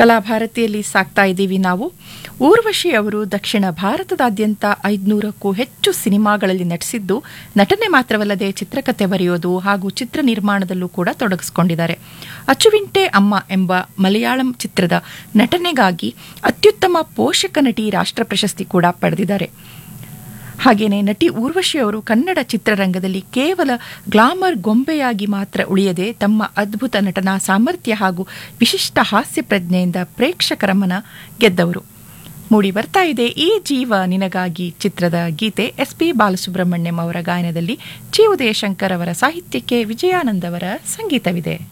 ಕಲಾಭಾರತಿಯಲ್ಲಿ ಸಾಕ್ತಾ ಇದ್ದೀವಿ ನಾವು ಊರ್ವಶಿ ಅವರು ದಕ್ಷಿಣ ಭಾರತದಾದ್ಯಂತ ಐದುನೂರಕ್ಕೂ ಹೆಚ್ಚು ಸಿನಿಮಾಗಳಲ್ಲಿ ನಟಿಸಿದ್ದು ನಟನೆ ಮಾತ್ರವಲ್ಲದೆ ಚಿತ್ರಕಥೆ ಬರೆಯೋದು ಹಾಗೂ ಚಿತ್ರ ನಿರ್ಮಾಣದಲ್ಲೂ ಕೂಡ ತೊಡಗಿಸಿಕೊಂಡಿದ್ದಾರೆ ಅಚ್ಚುವಿಂಟೆ ಅಮ್ಮ ಎಂಬ ಮಲಯಾಳಂ ಚಿತ್ರದ ನಟನೆಗಾಗಿ ಅತ್ಯುತ್ತಮ ಪೋಷಕ ನಟಿ ರಾಷ್ಟ್ರ ಪ್ರಶಸ್ತಿ ಕೂಡ ಪಡೆದಿದ್ದಾರೆ ಹಾಗೆಯೇ ನಟಿ ಊರ್ವಶಿ ಅವರು ಕನ್ನಡ ಚಿತ್ರರಂಗದಲ್ಲಿ ಕೇವಲ ಗ್ಲಾಮರ್ ಗೊಂಬೆಯಾಗಿ ಮಾತ್ರ ಉಳಿಯದೆ ತಮ್ಮ ಅದ್ಭುತ ನಟನಾ ಸಾಮರ್ಥ್ಯ ಹಾಗೂ ವಿಶಿಷ್ಟ ಹಾಸ್ಯ ಪ್ರಜ್ಞೆಯಿಂದ ಪ್ರೇಕ್ಷಕರ ಮನ ಗೆದ್ದವರು ಮೂಡಿ ಬರ್ತಾ ಇದೆ ಈ ಜೀವ ನಿನಗಾಗಿ ಚಿತ್ರದ ಗೀತೆ ಎಸ್ ಪಿ ಬಾಲಸುಬ್ರಹ್ಮಣ್ಯಂ ಅವರ ಗಾಯನದಲ್ಲಿ ಜಿ ಉದಯಶಂಕರ್ ಅವರ ಸಾಹಿತ್ಯಕ್ಕೆ ವಿಜಯಾನಂದ್ ಅವರ ಸಂಗೀತವಿದೆ